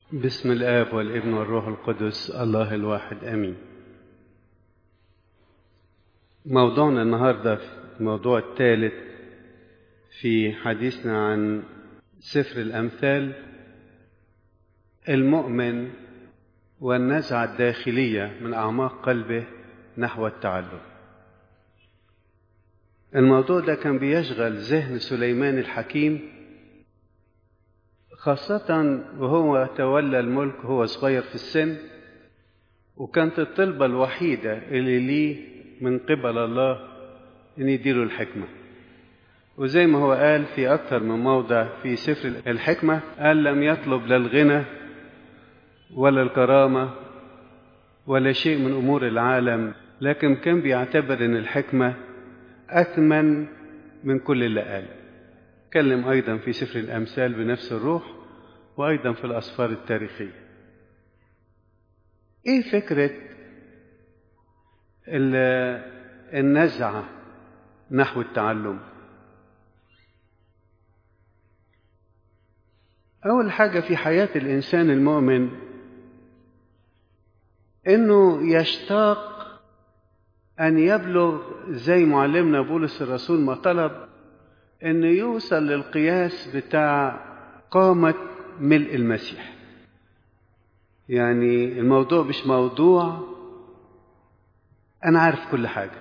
بسم الآب والابن والروح القدس الله الواحد آمين موضوعنا النهاردة الموضوع الثالث في حديثنا عن سفر الأمثال المؤمن والنزعة الداخلية من أعماق قلبه نحو التعلم الموضوع ده كان بيشغل ذهن سليمان الحكيم خاصة وهو تولى الملك وهو صغير في السن وكانت الطلبة الوحيدة اللي ليه من قبل الله إن يديله الحكمة وزي ما هو قال في أكثر من موضع في سفر الحكمة قال لم يطلب لا الغنى ولا الكرامة ولا شيء من أمور العالم لكن كان بيعتبر أن الحكمة أثمن من كل اللي قال تكلم أيضا في سفر الأمثال بنفس الروح وأيضا في الأسفار التاريخية إيه فكرة النزعة نحو التعلم أول حاجة في حياة الإنسان المؤمن إنه يشتاق أن يبلغ زي معلمنا بولس الرسول ما طلب انه يوصل للقياس بتاع قامة ملء المسيح يعني الموضوع مش موضوع انا عارف كل حاجة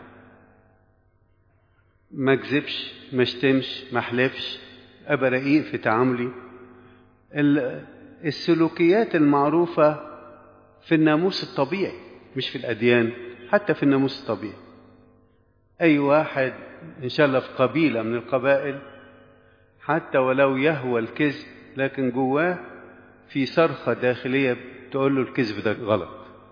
ما اكذبش ما اشتمش ما احلفش ابقى رقيق في تعاملي السلوكيات المعروفة في الناموس الطبيعي مش في الأديان حتى في الناموس الطبيعي أي واحد إن شاء الله في قبيلة من القبائل حتى ولو يهوى الكذب لكن جواه في صرخة داخلية تقول له الكذب ده غلط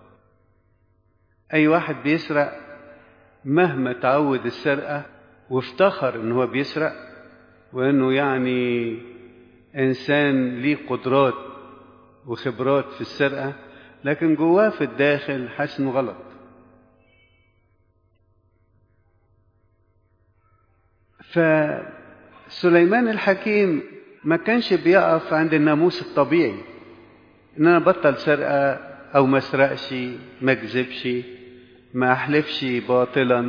أي واحد بيسرق مهما تعود السرقة وافتخر إن هو بيسرق وإنه يعني إنسان ليه قدرات وخبرات في السرقة لكن جواه في الداخل حاسس إنه غلط فسليمان الحكيم ما كانش بيقف عند الناموس الطبيعي ان انا بطل سرقه او ما اسرقش ما اكذبش ما احلفش باطلا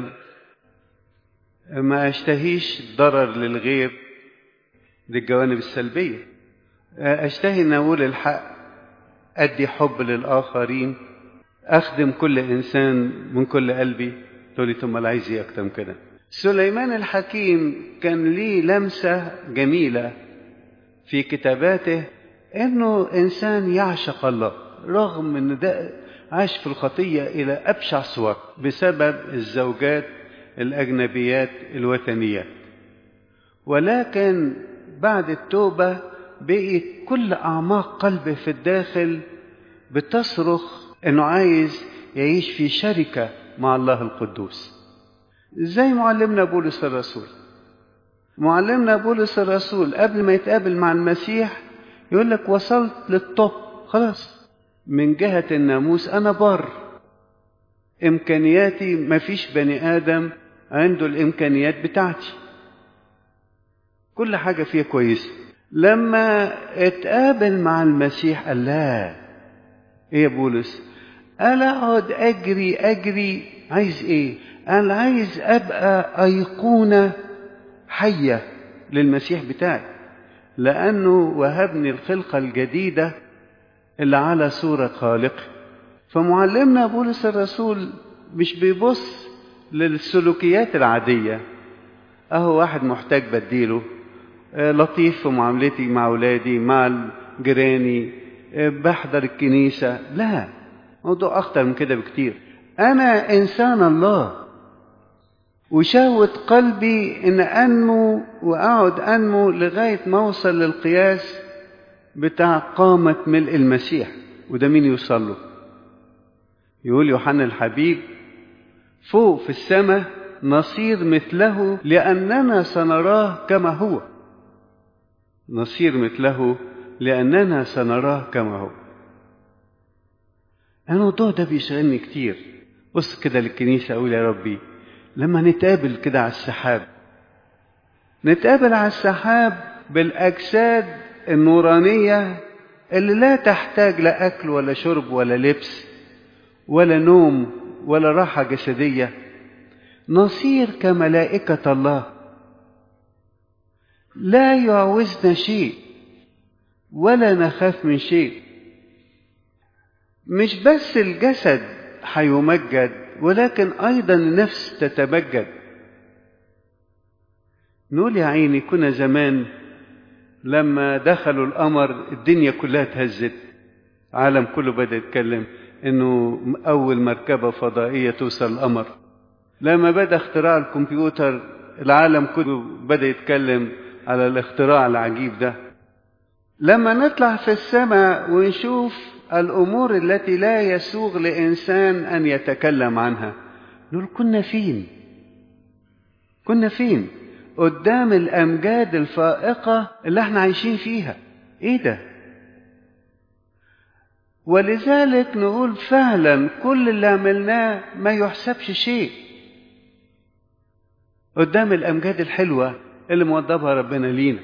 ما اشتهيش ضرر للغير دي الجوانب السلبيه اشتهي ان اقول الحق ادي حب للاخرين اخدم كل انسان من كل قلبي تقولي ثم لا عايز ايه اكتر من كده سليمان الحكيم كان ليه لمسة جميلة في كتاباته انه انسان يعشق الله رغم ان ده عاش في الخطية الى ابشع صور بسبب الزوجات الاجنبيات الوثنيات ولكن بعد التوبة بقيت كل اعماق قلبه في الداخل بتصرخ انه عايز يعيش في شركة مع الله القدوس زي معلمنا بولس الرسول معلمنا بولس الرسول قبل ما يتقابل مع المسيح يقول لك وصلت للطب خلاص من جهة الناموس أنا بر إمكانياتي ما فيش بني آدم عنده الإمكانيات بتاعتي كل حاجة فيها كويسة لما اتقابل مع المسيح قال لا ايه يا بولس قال اقعد اجري اجري عايز ايه أنا عايز أبقى أيقونة حية للمسيح بتاعي لأنه وهبني الخلقة الجديدة اللي على صورة خالقه فمعلمنا بولس الرسول مش بيبص للسلوكيات العادية أهو واحد محتاج بديله لطيف في معاملتي مع أولادي مع جيراني بحضر الكنيسة لا موضوع أخطر من كده بكتير أنا إنسان الله وشهوة قلبي إن أنمو وأقعد أنمو لغاية ما أوصل للقياس بتاع قامة ملء المسيح وده مين يوصل له يقول يوحنا الحبيب فوق في السماء نصير مثله لأننا سنراه كما هو نصير مثله لأننا سنراه كما هو الموضوع ده بيشغلني كتير بص كده للكنيسة أقول يا ربي لما نتقابل كده على السحاب نتقابل على السحاب بالأجساد النورانية اللي لا تحتاج لا أكل ولا شرب ولا لبس ولا نوم ولا راحة جسدية نصير كملائكة الله لا يعوزنا شيء ولا نخاف من شيء مش بس الجسد هيمجد ولكن أيضا النفس تتمجد نقول يا عيني كنا زمان لما دخلوا القمر الدنيا كلها اتهزت العالم كله بدأ يتكلم انه اول مركبة فضائية توصل القمر لما بدأ اختراع الكمبيوتر العالم كله بدأ يتكلم على الاختراع العجيب ده لما نطلع في السماء ونشوف الامور التي لا يسوغ لانسان ان يتكلم عنها نقول كنا فين كنا فين قدام الامجاد الفائقه اللي احنا عايشين فيها ايه ده ولذلك نقول فعلا كل اللي عملناه ما يحسبش شيء قدام الامجاد الحلوه اللي موضبها ربنا لينا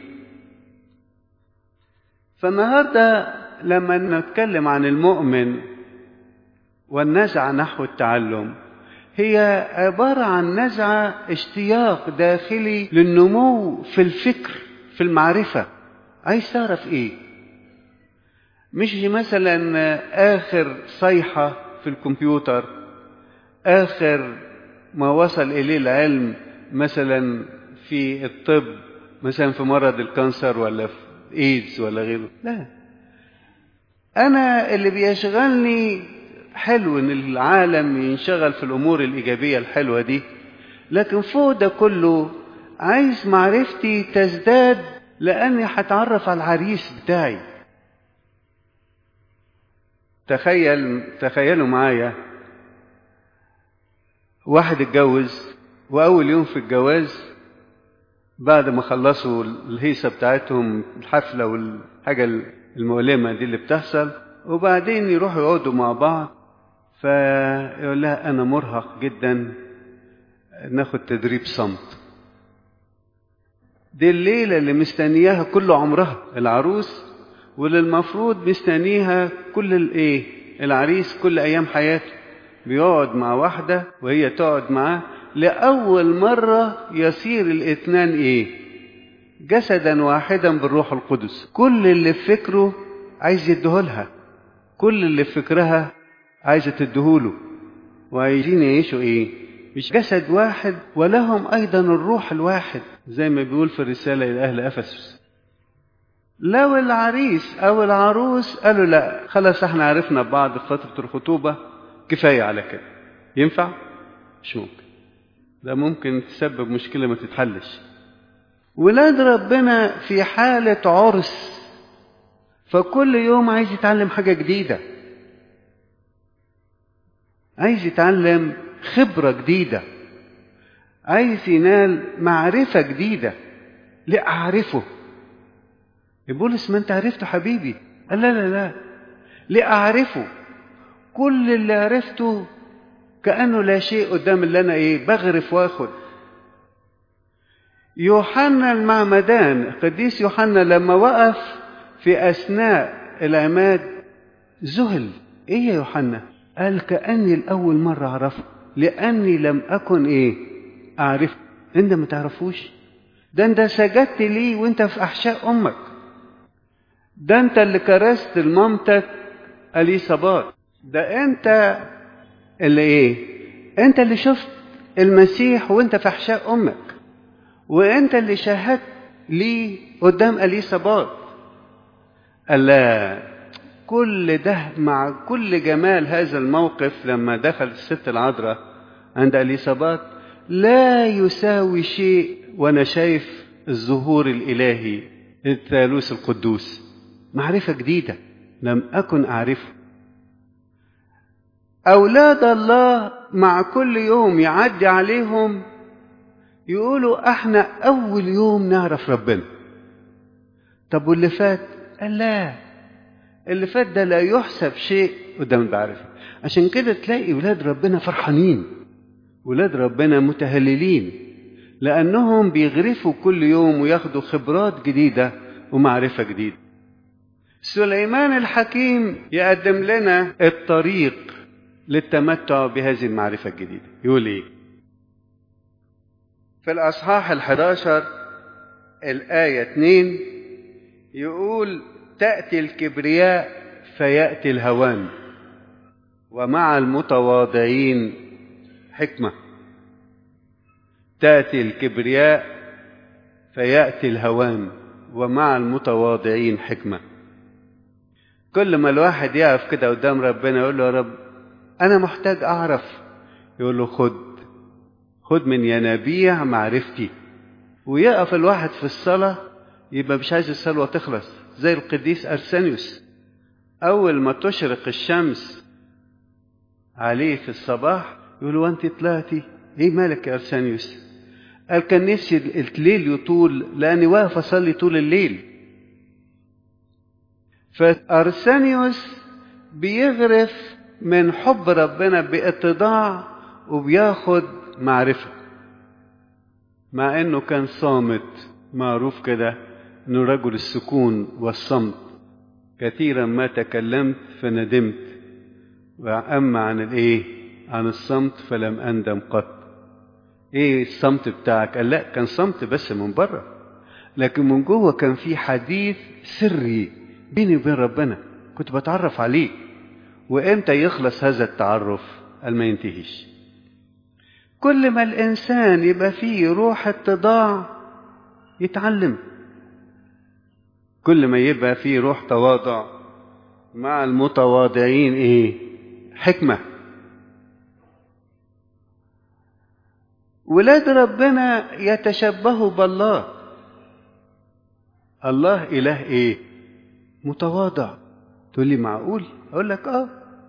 فالنهارده لما نتكلم عن المؤمن والنزعه نحو التعلم هي عباره عن نزعه اشتياق داخلي للنمو في الفكر في المعرفه عايز تعرف ايه مش مثلا اخر صيحه في الكمبيوتر اخر ما وصل اليه العلم مثلا في الطب مثلا في مرض الكانسر ولا في ايدز ولا غيره لا انا اللي بيشغلني حلو ان العالم ينشغل في الامور الايجابيه الحلوه دي لكن فوق ده كله عايز معرفتي تزداد لاني هتعرف على العريس بتاعي تخيل تخيلوا معايا واحد اتجوز واول يوم في الجواز بعد ما خلصوا الهيصه بتاعتهم الحفله والحاجه المؤلمه دي اللي بتحصل وبعدين يروحوا يقعدوا مع بعض فيقول لها انا مرهق جدا ناخد تدريب صمت دي الليله اللي مستنياها كل عمرها العروس واللي المفروض مستنيها كل الايه العريس كل ايام حياته بيقعد مع واحده وهي تقعد معاه لاول مره يصير الاثنان ايه جسدا واحدا بالروح القدس كل اللي في فكره عايز يديهولها كل اللي في فكرها عايزه تديهوله وعايزين يعيشوا ايه مش جسد واحد ولهم ايضا الروح الواحد زي ما بيقول في الرساله الى اهل افسس لو العريس او العروس قالوا لا خلاص احنا عرفنا بعض في فتره الخطوبه كفايه على كده ينفع مش ممكن ده ممكن تسبب مشكله ما تتحلش ولاد ربنا في حاله عرس فكل يوم عايز يتعلم حاجه جديده عايز يتعلم خبره جديده عايز ينال معرفه جديده لاعرفه بولس ما انت عرفته حبيبي قال لا لا لا لأعرفه كل اللي عرفته كأنه لا شيء قدام اللي أنا إيه بغرف وآخد يوحنا المعمدان قديس يوحنا لما وقف في أثناء العماد ذهل إيه يا يوحنا قال كأني الأول مرة أعرفه لأني لم أكن إيه أعرفه أنت ما تعرفوش ده أنت سجدت ليه وأنت في أحشاء أمك ده انت اللي كرست لمامتك اليصابات ده انت اللي ايه انت اللي شفت المسيح وانت في احشاء امك وانت اللي شاهدت ليه قدام اليصابات قال لا كل ده مع كل جمال هذا الموقف لما دخل الست العذراء عند اليصابات لا يساوي شيء وانا شايف الظهور الالهي الثالوث القدوس معرفة جديدة لم أكن أعرفه أولاد الله مع كل يوم يعدي عليهم يقولوا احنا أول يوم نعرف ربنا طب واللي فات قال لا اللي فات ده لا يحسب شيء قدام المعرفة عشان كده تلاقي ولاد ربنا فرحانين ولاد ربنا متهللين لأنهم بيغرفوا كل يوم وياخدوا خبرات جديدة ومعرفة جديدة سليمان الحكيم يقدم لنا الطريق للتمتع بهذه المعرفة الجديدة يقول ايه في الأصحاح الحداشر الآية 2 يقول تأتي الكبرياء فيأتي الهوان ومع المتواضعين حكمة تأتي الكبرياء فيأتي الهوان ومع المتواضعين حكمة كل ما الواحد يقف كده قدام ربنا يقول له يا رب أنا محتاج أعرف يقول له خد خد من ينابيع معرفتي ويقف الواحد في الصلاة يبقى مش عايز الصلوة تخلص زي القديس أرسانيوس أول ما تشرق الشمس عليه في الصباح يقول له أنت طلعتي إيه مالك يا أرسانيوس قال كان نفسي الليل يطول لأني واقف أصلي طول الليل فأرسانيوس بيغرف من حب ربنا باتضاع وبياخد معرفة مع انه كان صامت معروف كده انه رجل السكون والصمت كثيرا ما تكلمت فندمت واما عن الايه عن الصمت فلم اندم قط ايه الصمت بتاعك قال لا كان صمت بس من بره لكن من جوه كان في حديث سري بيني وبين ربنا كنت بتعرف عليه وامتى يخلص هذا التعرف قال ما ينتهيش كل ما الانسان يبقى فيه روح اتضاع يتعلم كل ما يبقى فيه روح تواضع مع المتواضعين ايه حكمه ولاد ربنا يتشبهوا بالله الله اله ايه متواضع تقول لي معقول اقول لك اه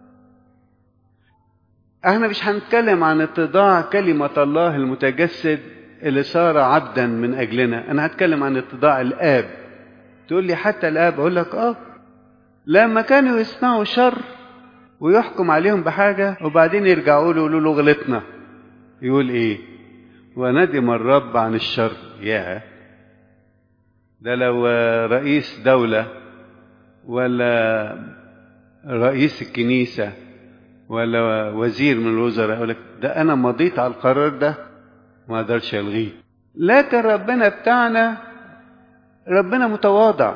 احنا مش هنتكلم عن اتضاع كلمة الله المتجسد اللي صار عبدا من اجلنا انا هتكلم عن اتضاع الاب تقول لي حتى الاب اقول لك اه لما كانوا يصنعوا شر ويحكم عليهم بحاجة وبعدين يرجعوا له يقولوا له غلطنا يقول ايه وندم الرب عن الشر يا ده لو رئيس دولة ولا رئيس الكنيسة ولا وزير من الوزراء يقول لك ده أنا مضيت على القرار ده ما أقدرش ألغيه لكن ربنا بتاعنا ربنا متواضع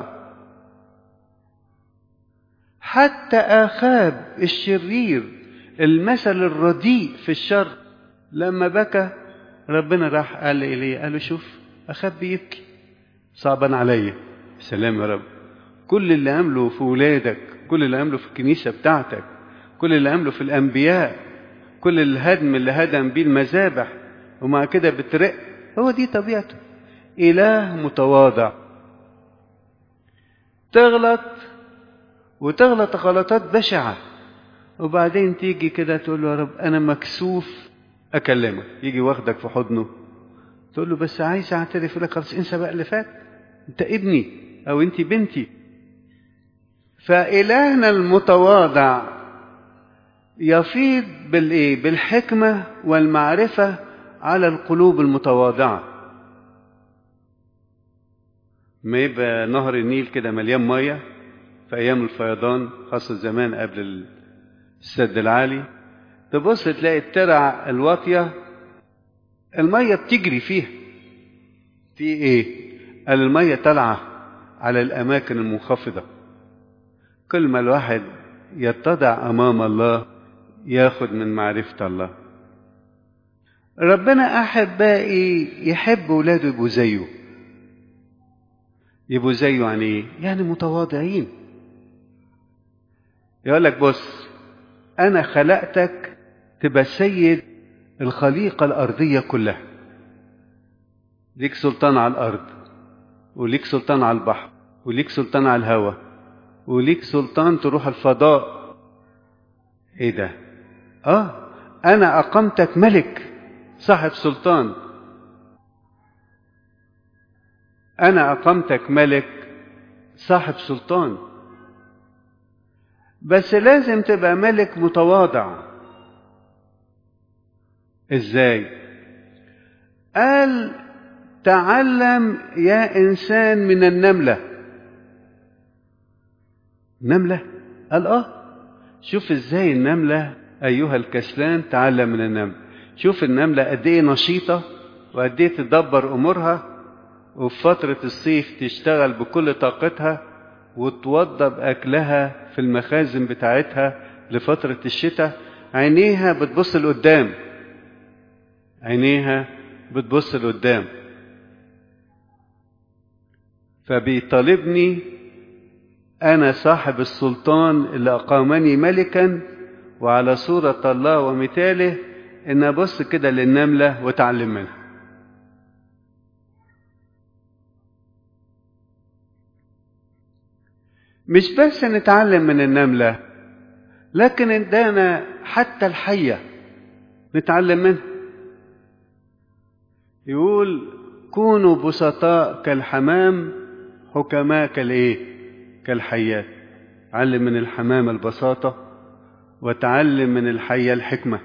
حتى آخاب الشرير المثل الرديء في الشر لما بكى ربنا راح قال إليه قال له شوف أخاب بيبكي صعبا عليا سلام يا رب كل اللي عمله في ولادك كل اللي عمله في الكنيسة بتاعتك كل اللي عمله في الأنبياء كل الهدم اللي هدم بيه المذابح ومع كده بترق هو دي طبيعته إله متواضع تغلط وتغلط غلطات بشعة وبعدين تيجي كده تقول له يا رب أنا مكسوف أكلمك يجي واخدك في حضنه تقول له بس عايز أعترف يقول لك خلاص انسى بقى اللي فات أنت ابني أو أنت بنتي فإلهنا المتواضع يفيض بالإيه؟ بالحكمة والمعرفة على القلوب المتواضعة ما يبقى نهر النيل كده مليان مية في أيام الفيضان خاصة زمان قبل السد العالي تبص تلاقي الترع الواطية المية بتجري فيها في ايه قال المية طالعة على الأماكن المنخفضة كل ما الواحد يتضع أمام الله ياخد من معرفة الله ربنا أحبائي يحب ولاده يبقوا زيه يبقوا زيه يعني ايه؟ يعني متواضعين يقول لك بص أنا خلقتك تبقى سيد الخليقة الأرضية كلها ليك سلطان على الأرض وليك سلطان على البحر وليك سلطان على الهواء وليك سلطان تروح الفضاء ايه ده اه انا اقمتك ملك صاحب سلطان انا اقمتك ملك صاحب سلطان بس لازم تبقى ملك متواضع ازاي قال تعلم يا انسان من النمله نملة قال اه شوف ازاي النملة ايها الكسلان تعلم من النمل شوف النملة قد ايه نشيطة وقد ايه تدبر امورها وفي فترة الصيف تشتغل بكل طاقتها وتوضب اكلها في المخازن بتاعتها لفترة الشتاء عينيها بتبص لقدام عينيها بتبص لقدام فبيطالبني أنا صاحب السلطان اللي أقامني ملكا وعلى صورة الله ومثاله إن أبص كده للنملة وأتعلم منها مش بس نتعلم من النملة لكن ادانا حتى الحية نتعلم منها يقول كونوا بسطاء كالحمام حكماء كالايه كالحيات علم من الحمام البساطة وتعلم من الحية الحكمة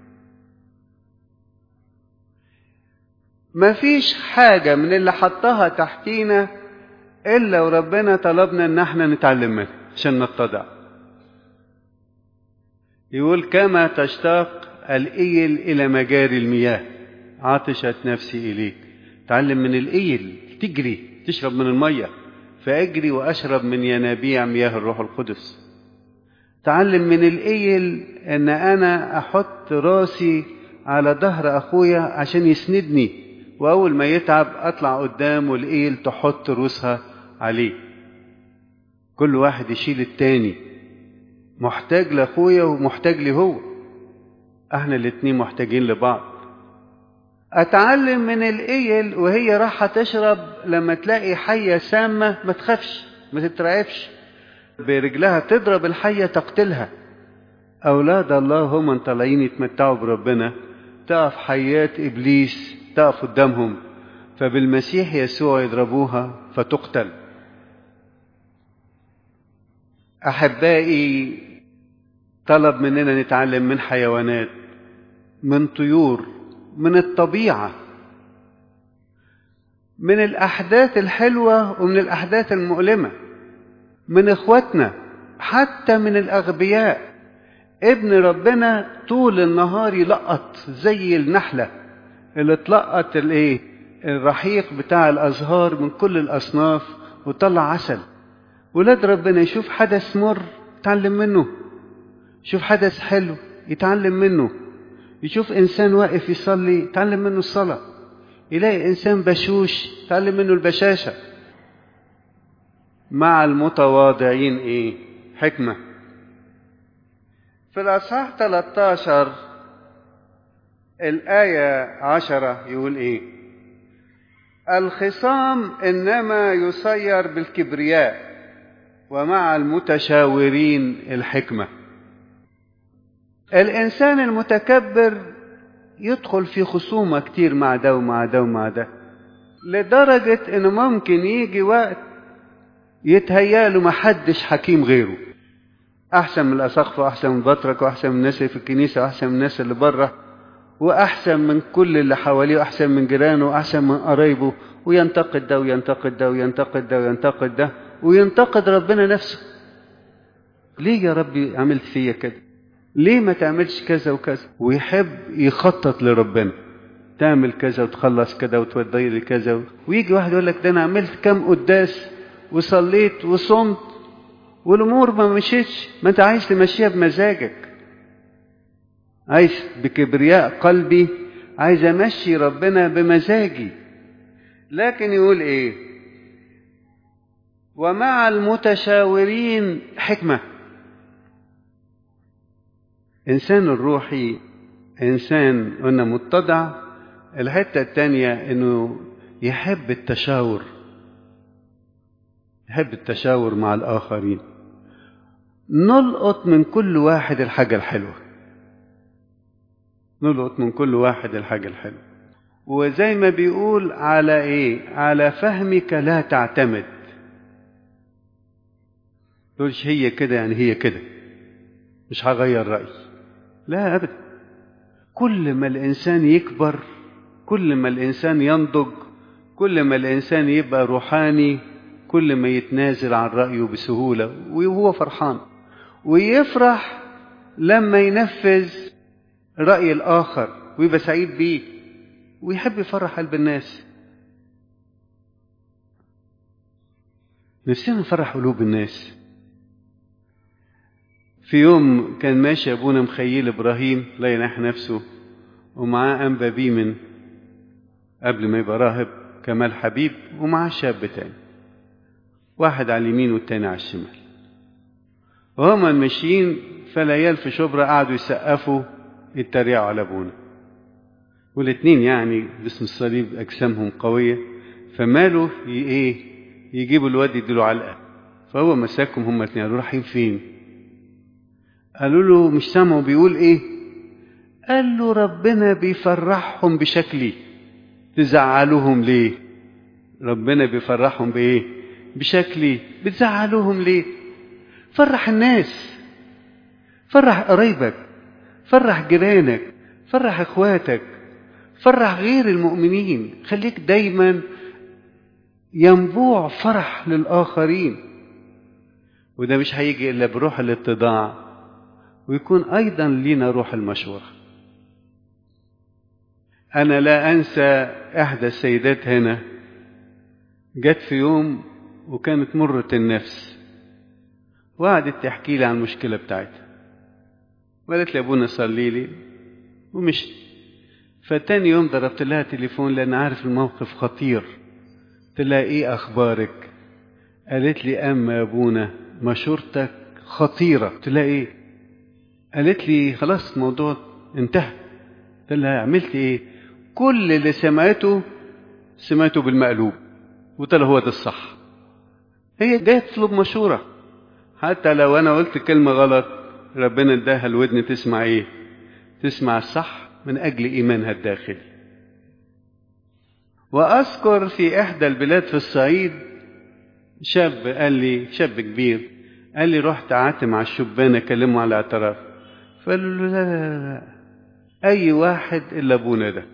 مفيش حاجة من اللي حطها تحتينا إلا وربنا طلبنا إن احنا نتعلم منها عشان نتضع يقول كما تشتاق الإيل إلى مجاري المياه عطشت نفسي إليك تعلم من الإيل تجري تشرب من المية فأجري وأشرب من ينابيع مياه الروح القدس تعلم من الإيل إن أنا أحط راسي على ظهر أخويا عشان يسندني وأول ما يتعب أطلع قدام والإيل تحط روسها عليه كل واحد يشيل التاني محتاج لأخويا ومحتاج لي هو احنا الاتنين محتاجين لبعض اتعلم من الايل وهي رايحه تشرب لما تلاقي حيه سامه ما تخافش ما تترعبش برجلها تضرب الحيه تقتلها اولاد الله هم طالعين يتمتعوا بربنا تقف حيات ابليس تقف قدامهم فبالمسيح يسوع يضربوها فتقتل احبائي طلب مننا نتعلم من حيوانات من طيور من الطبيعه من الاحداث الحلوه ومن الاحداث المؤلمه من اخواتنا حتى من الاغبياء ابن ربنا طول النهار يلقط زي النحله اللي تلقط الايه الرحيق بتاع الازهار من كل الاصناف وطلع عسل ولاد ربنا يشوف حدث مر يتعلم منه يشوف حدث حلو يتعلم منه يشوف انسان واقف يصلي يتعلم منه الصلاه يلاقي انسان بشوش يتعلم منه البشاشه مع المتواضعين ايه حكمه في الاصحاح 13 الايه عشرة يقول ايه الخصام انما يسير بالكبرياء ومع المتشاورين الحكمه الإنسان المتكبر يدخل في خصومة كتير مع ده ومع ده ومع ده لدرجة إنه ممكن يجي وقت يتهيأله محدش حكيم غيره أحسن من الأساقفة وأحسن من البطرك وأحسن من الناس اللي في الكنيسة وأحسن من الناس اللي بره وأحسن من كل اللي حواليه وأحسن من جيرانه وأحسن من قرايبه وينتقد ده وينتقد ده وينتقد ده وينتقد ده وينتقد ربنا نفسه ليه يا ربي عملت فيا كده ليه ما تعملش كذا وكذا ويحب يخطط لربنا تعمل كذا وتخلص كذا وتودي لي كذا ويجي واحد يقول لك ده انا عملت كام قداس وصليت وصمت والامور ما مشيتش ما انت عايز تمشيها بمزاجك عايز بكبرياء قلبي عايز امشي ربنا بمزاجي لكن يقول ايه ومع المتشاورين حكمه إنسان الروحي إنسان قلنا متضع الحتة التانية إنه يحب التشاور يحب التشاور مع الآخرين نلقط من كل واحد الحاجة الحلوة نلقط من كل واحد الحاجة الحلوة وزي ما بيقول على إيه على فهمك لا تعتمد تقولش هي كده يعني هي كده مش هغير رأيي لا أبدا كل ما الإنسان يكبر كل ما الإنسان ينضج كل ما الإنسان يبقى روحاني كل ما يتنازل عن رأيه بسهولة وهو فرحان ويفرح لما ينفذ رأي الآخر ويبقى سعيد بيه ويحب يفرح قلب الناس نفسنا نفرح قلوب الناس في يوم كان ماشي أبونا مخيل إبراهيم لا ينح نفسه ومعاه أنبا بيمن قبل ما يبقى راهب كمال حبيب ومعاه شاب تاني واحد على اليمين والتاني على الشمال وهما ماشيين فالعيال في شبرا قعدوا يسقفوا يتريقوا على ابونا والاتنين يعني باسم الصليب اجسامهم قويه فمالوا ايه يجيبوا الواد يديله علقه فهو مساكهم هما اتنين قالوا رايحين فين قالوا له مش سامعوا بيقول ايه قال له ربنا بيفرحهم بشكلي تزعلوهم ليه ربنا بيفرحهم بايه بشكلي بتزعلوهم ليه فرح الناس فرح قرايبك فرح جيرانك فرح اخواتك فرح غير المؤمنين خليك دايما ينبوع فرح للآخرين وده مش هيجي إلا بروح الاتضاع ويكون أيضا لينا روح المشورة أنا لا أنسى إحدى السيدات هنا جت في يوم وكانت مرة النفس وقعدت تحكي لي عن المشكلة بتاعتها وقالت لي أبونا صلي لي ومشت فتاني يوم ضربت لها تليفون لأن عارف الموقف خطير قلت لها إيه أخبارك قالت لي أما يا أبونا مشورتك خطيرة قلت لها إيه قالت لي خلاص الموضوع انتهى قلت لها عملت إيه كل اللي سمعته سمعته بالمقلوب قلت لها هو ده الصح هي جاية تطلب مشورة حتى لو أنا قلت كلمة غلط ربنا اداها الودن تسمع إيه تسمع الصح من أجل إيمانها الداخلي وأذكر في إحدى البلاد في الصعيد شاب قال لي شاب كبير قال لي رحت قعدت مع الشبان أكلمه على الاعتراف فقال له لا لا لا أي واحد إلا أبونا ده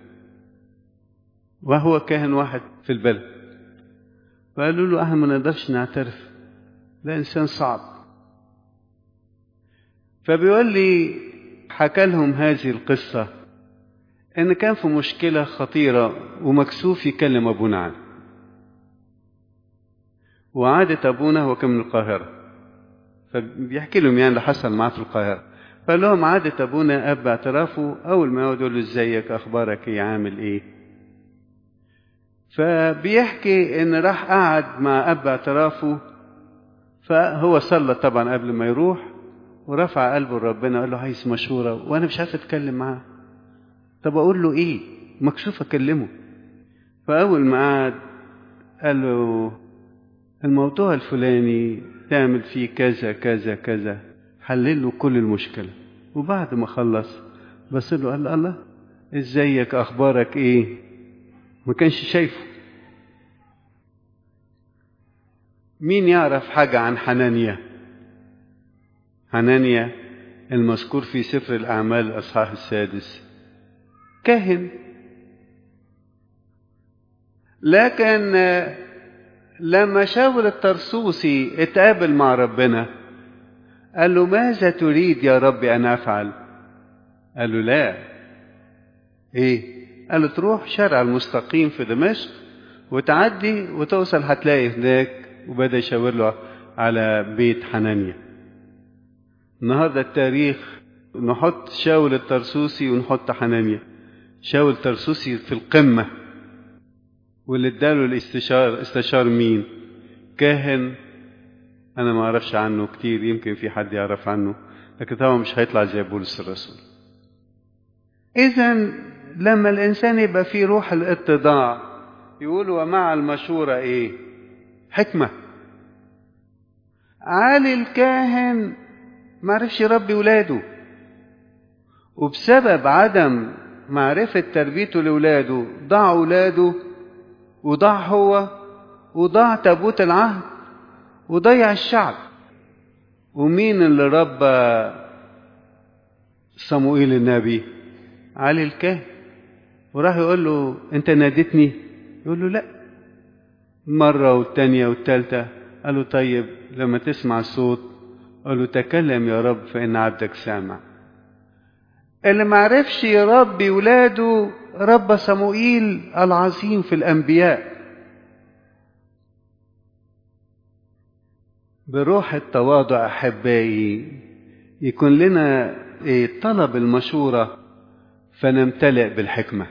وهو كاهن واحد في البلد فقالوا له احنا ما نقدرش نعترف ده إنسان صعب فبيقول لي حكى لهم هذه القصة إن كان في مشكلة خطيرة ومكسوف يكلم أبونا عنها وعادة أبونا هو كان من القاهرة فبيحكي لهم يعني اللي حصل معاه في القاهرة فقال لهم عادة أبونا أب اعترافه أول ما يقعد يقول له إزيك أخبارك إيه عامل إيه فبيحكي إن راح قعد مع أب اعترافه فهو صلى طبعا قبل ما يروح ورفع قلبه لربنا قال له عايز مشورة وأنا مش عارف أتكلم معاه طب أقول له إيه مكسوف أكلمه فأول ما قعد قال له الموضوع الفلاني تعمل فيه كذا كذا كذا حلل له كل المشكلة وبعد ما خلص بص له قال له الله ازيك اخبارك ايه ما كانش شايفه مين يعرف حاجة عن حنانيا حنانيا المذكور في سفر الأعمال الأصحاح السادس كاهن لكن لما شاول الترسوسي اتقابل مع ربنا قال له ماذا تريد يا رب أن أفعل قال له لا إيه قال له تروح شارع المستقيم في دمشق وتعدي وتوصل هتلاقي هناك وبدأ يشاور له على بيت حنانيا النهاردة التاريخ نحط شاول الترسوسي ونحط حنانيا شاول الترسوسي في القمة واللي اداله الاستشار استشار مين كاهن انا ما اعرفش عنه كتير يمكن في حد يعرف عنه لكن طبعا مش هيطلع زي بولس الرسول اذا لما الانسان يبقى فيه روح الاتضاع يقول ومع المشوره ايه حكمه علي الكاهن ما عرفش يربي ولاده وبسبب عدم معرفة تربيته لولاده ضاع ولاده وضاع هو وضاع تابوت العهد وضيع الشعب ومين اللي ربى صموئيل النبي علي الكاهن وراح يقول له انت ناديتني يقول له لا مرة والتانية والتالتة قال له طيب لما تسمع الصوت قال له تكلم يا رب فإن عبدك سامع اللي معرفش يربي ولاده رب صموئيل العظيم في الأنبياء بروح التواضع أحبائي يكون لنا طلب المشورة فنمتلئ بالحكمة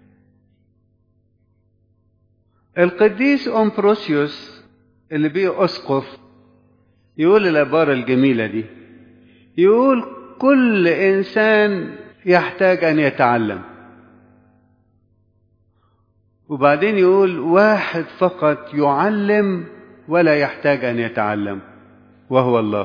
القديس أمبروسيوس اللي بيه أسقف يقول العبارة الجميلة دي يقول كل إنسان يحتاج أن يتعلم وبعدين يقول واحد فقط يعلم ولا يحتاج أن يتعلم وهو الله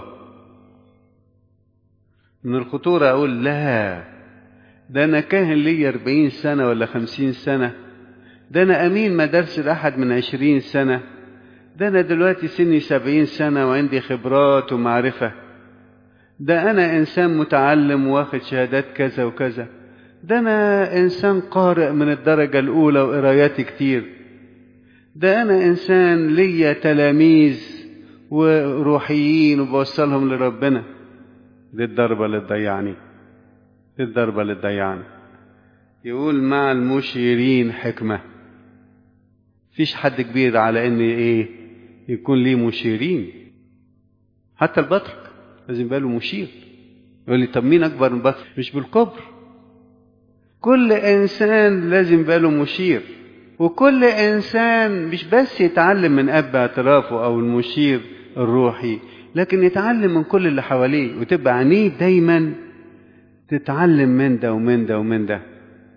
من الخطورة أقول لا ده أنا كاهن لي أربعين سنة ولا خمسين سنة ده أنا أمين مدارس الأحد من عشرين سنة ده أنا دلوقتي سني سبعين سنة وعندي خبرات ومعرفة ده أنا إنسان متعلم واخد شهادات كذا وكذا ده أنا إنسان قارئ من الدرجة الأولى وقراياتي كتير ده أنا إنسان ليا تلاميذ وروحيين وبوصلهم لربنا دي الضربة اللي تضيعني دي الضربة اللي تضيعني يقول مع المشيرين حكمة فيش حد كبير على ان ايه يكون ليه مشيرين حتى البطرك لازم يبقى له مشير يقول لي طب مين اكبر من البطرك مش بالكبر كل انسان لازم يبقى له مشير وكل انسان مش بس يتعلم من اب اعترافه او المشير الروحي لكن يتعلم من كل اللي حواليه وتبقى عينيه دايما تتعلم من ده ومن ده ومن ده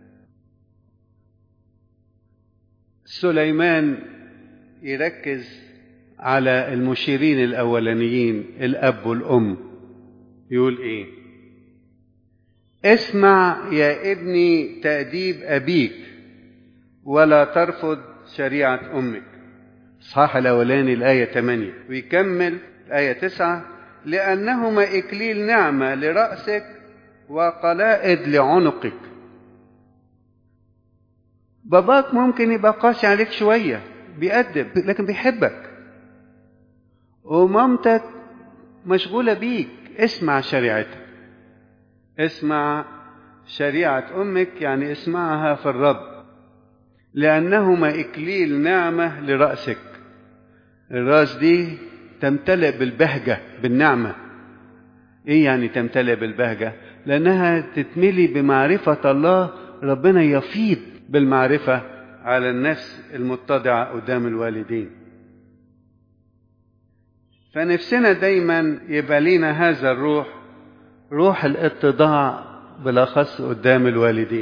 سليمان يركز على المشيرين الاولانيين الاب والام يقول ايه اسمع يا ابني تاديب ابيك ولا ترفض شريعه امك صح الاولاني الايه 8 ويكمل الايه 9 لانهما اكليل نعمه لراسك وقلائد لعنقك باباك ممكن يبقى قاسي عليك شوية بيأدب لكن بيحبك ومامتك مشغولة بيك اسمع شريعتها اسمع شريعة أمك يعني اسمعها في الرب لأنهما إكليل نعمة لرأسك الراس دي تمتلئ بالبهجة بالنعمة إيه يعني تمتلئ بالبهجة لأنها تتملي بمعرفة الله ربنا يفيض بالمعرفة على النفس المتضعة قدام الوالدين فنفسنا دايما يبقى لينا هذا الروح روح الاتضاع بالأخص قدام الوالدين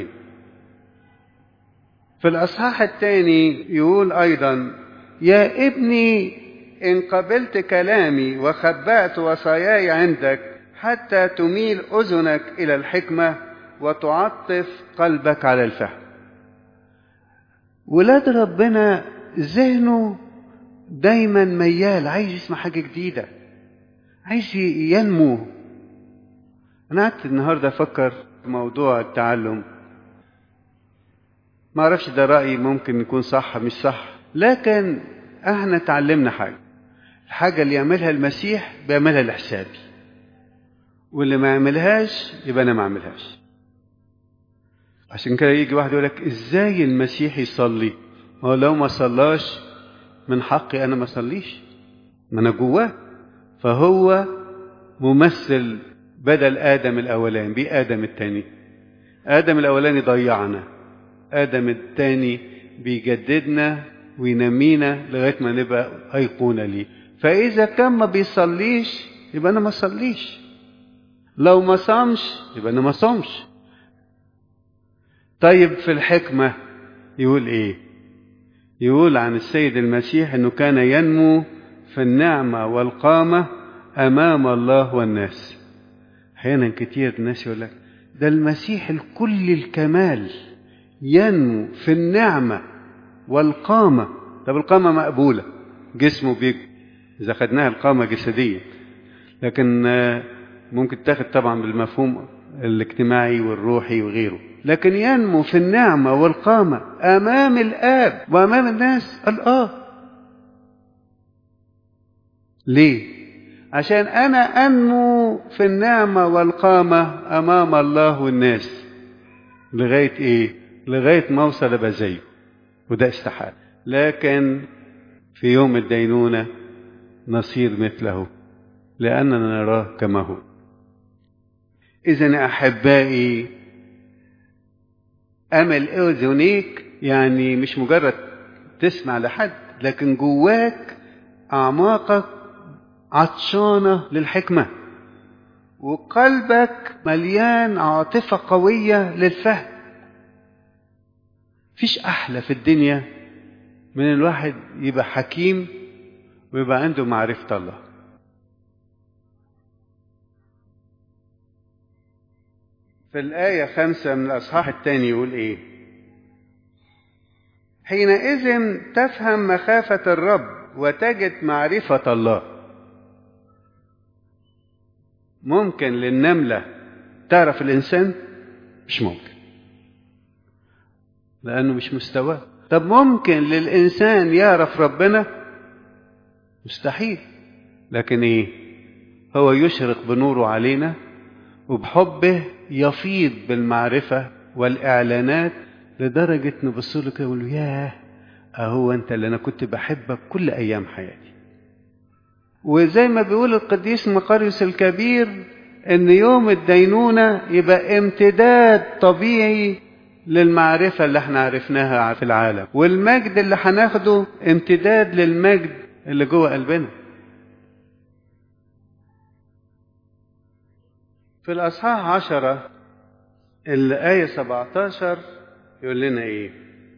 في الأصحاح الثاني يقول أيضا يا ابني إن قبلت كلامي وخبأت وصاياي عندك حتى تميل أذنك إلى الحكمة وتعطف قلبك على الفهم ولاد ربنا ذهنه دايما ميال عايز يسمع حاجة جديدة عايز ينمو أنا قعدت النهاردة أفكر في موضوع التعلم ما أعرفش ده رأيي ممكن يكون صح مش صح لكن احنا اتعلمنا حاجة الحاجة اللي يعملها المسيح بيعملها لحسابي واللي ما يعملهاش يبقى أنا ما أعملهاش عشان كده يجي واحد يقول لك ازاي المسيح يصلي هو لو ما صلاش من حقي انا ما اصليش ما انا جواه فهو ممثل بدل ادم الاولاني بيه ادم الثاني ادم الاولاني ضيعنا ادم الثاني بيجددنا وينمينا لغايه ما نبقى ايقونه ليه فاذا كان ما بيصليش يبقى انا ما اصليش لو ما صامش يبقى انا ما صامش طيب في الحكمة يقول ايه يقول عن السيد المسيح انه كان ينمو في النعمة والقامة امام الله والناس احيانا كتير الناس يقول لك ده المسيح الكل الكمال ينمو في النعمة والقامة طب القامة مقبولة جسمه بيك إذا خدناها القامة جسدية لكن ممكن تاخد طبعا بالمفهوم الاجتماعي والروحي وغيره لكن ينمو في النعمة والقامة أمام الآب وأمام الناس قال آه ليه عشان انا انمو في النعمه والقامه امام الله والناس لغايه ايه لغايه ما اوصل ابقى زيه وده استحال لكن في يوم الدينونه نصير مثله لاننا نراه كما هو اذا احبائي امل اذنيك يعني مش مجرد تسمع لحد لكن جواك اعماقك عطشانه للحكمه وقلبك مليان عاطفه قويه للفهم فيش احلى في الدنيا من الواحد يبقى حكيم ويبقى عنده معرفه الله في الآية خمسة من الأصحاح الثاني يقول إيه؟ حينئذ تفهم مخافة الرب وتجد معرفة الله. ممكن للنملة تعرف الإنسان؟ مش ممكن. لأنه مش مستواه. طب ممكن للإنسان يعرف ربنا؟ مستحيل. لكن إيه؟ هو يشرق بنوره علينا وبحبه يفيض بالمعرفة والإعلانات لدرجة نبص له كده ونقول ياه أهو أنت اللي أنا كنت بحبك كل أيام حياتي. وزي ما بيقول القديس مقاريوس الكبير إن يوم الدينونة يبقى امتداد طبيعي للمعرفة اللي احنا عرفناها في العالم والمجد اللي هناخده امتداد للمجد اللي جوه قلبنا في الأصحاح عشرة الآية 17 يقول لنا إيه؟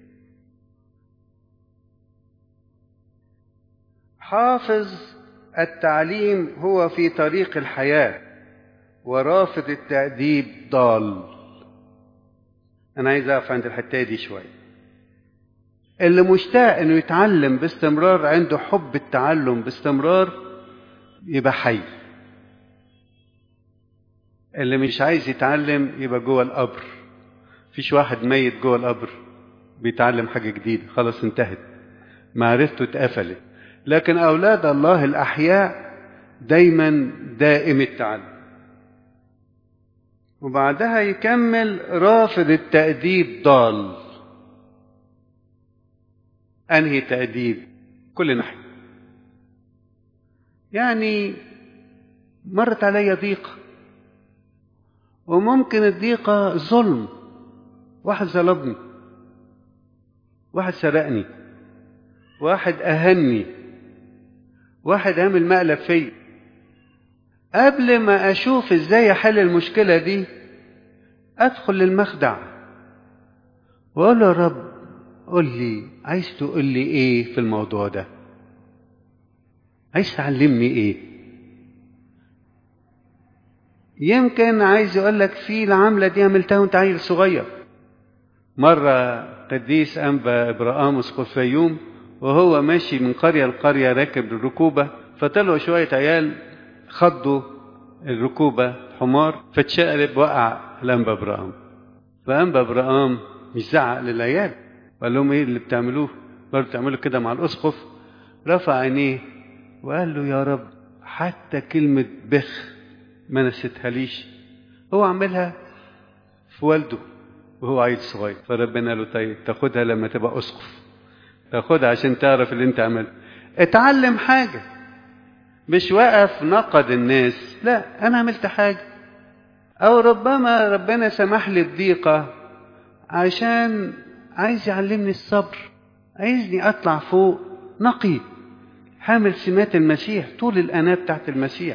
حافظ التعليم هو في طريق الحياة ورافض التأديب ضال أنا عايز أقف عند الحتة دي شوية اللي مشتاق إنه يتعلم باستمرار عنده حب التعلم باستمرار يبقى حي اللي مش عايز يتعلم يبقى جوه القبر فيش واحد ميت جوه القبر بيتعلم حاجة جديدة خلاص انتهت معرفته اتقفلت لكن أولاد الله الأحياء دايما دائم التعلم وبعدها يكمل رافض التأديب ضال أنهي تأديب كل ناحية يعني مرت علي ضيقة وممكن الضيقة ظلم واحد ظلمني واحد سرقني واحد أهني واحد عامل مقلب فيا قبل ما أشوف إزاي أحل المشكلة دي أدخل للمخدع وأقول له يا رب قول لي عايز تقول لي إيه في الموضوع ده عايز تعلمني إيه يمكن عايز يقول لك في العملة دي عملتها وانت عيل صغير مرة قديس أنبا إبراهام اسقف فيوم وهو ماشي من قرية لقرية راكب الركوبة فطلعوا شوية عيال خضوا الركوبة حمار فاتشقلب وقع الأنبا إبراهام فأنبا إبراهام مش زعق للعيال وقال لهم إيه اللي بتعملوه؟ برضه بتعملوا كده مع الأسقف رفع عينيه وقال له يا رب حتى كلمة بخ ما نسيتهاليش هو عملها في والده وهو عيل صغير فربنا قال له طيب تاخدها لما تبقى اسقف تاخدها عشان تعرف اللي انت عملته اتعلم حاجة مش واقف نقد الناس لا انا عملت حاجة او ربما ربنا سمح لي بضيقة عشان عايز يعلمني الصبر عايزني اطلع فوق نقي حامل سمات المسيح طول الاناه بتاعت المسيح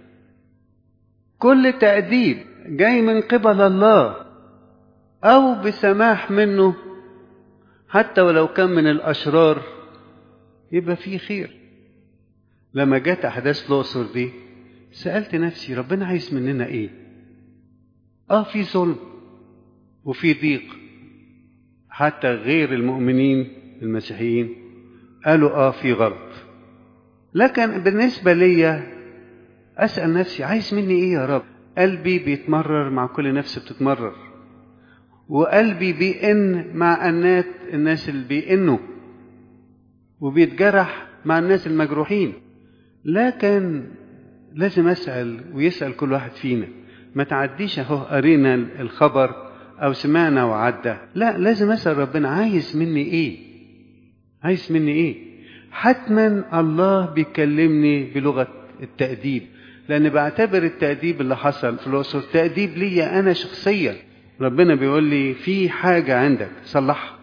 كل تأديب جاي من قبل الله أو بسماح منه حتى ولو كان من الأشرار يبقى فيه خير لما جت أحداث الأقصر دي سألت نفسي ربنا عايز مننا إيه؟ آه في ظلم وفي ضيق حتى غير المؤمنين المسيحيين قالوا آه في غلط لكن بالنسبة ليا أسأل نفسي عايز مني إيه يا رب؟ قلبي بيتمرر مع كل نفس بتتمرر وقلبي بيئن مع الناس الناس اللي بيئنوا وبيتجرح مع الناس المجروحين لكن لازم أسأل ويسأل كل واحد فينا ما تعديش أهو قرينا الخبر أو سمعنا وعدى لا لازم أسأل ربنا عايز مني إيه عايز مني إيه حتما الله بيكلمني بلغة التأديب لأن بعتبر التأديب اللي حصل في الأقصر تأديب ليا أنا شخصيا ربنا بيقول لي في حاجة عندك صلحها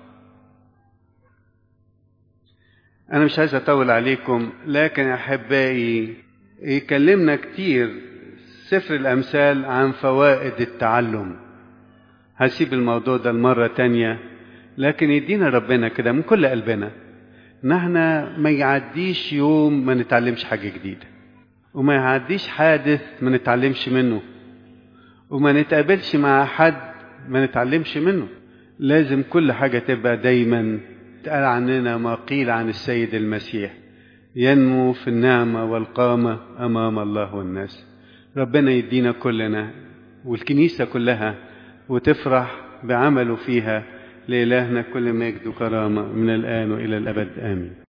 أنا مش عايز أطول عليكم لكن أحبائي يكلمنا كتير سفر الأمثال عن فوائد التعلم هسيب الموضوع ده المرة تانية لكن يدينا ربنا كده من كل قلبنا إن احنا ما يعديش يوم ما نتعلمش حاجة جديدة وما يعديش حادث ما نتعلمش منه وما نتقابلش مع حد ما نتعلمش منه لازم كل حاجة تبقى دايما تقال عننا ما قيل عن السيد المسيح ينمو في النعمة والقامة أمام الله والناس ربنا يدينا كلنا والكنيسة كلها وتفرح بعمله فيها لإلهنا كل مجد وكرامة من الآن وإلى الأبد آمين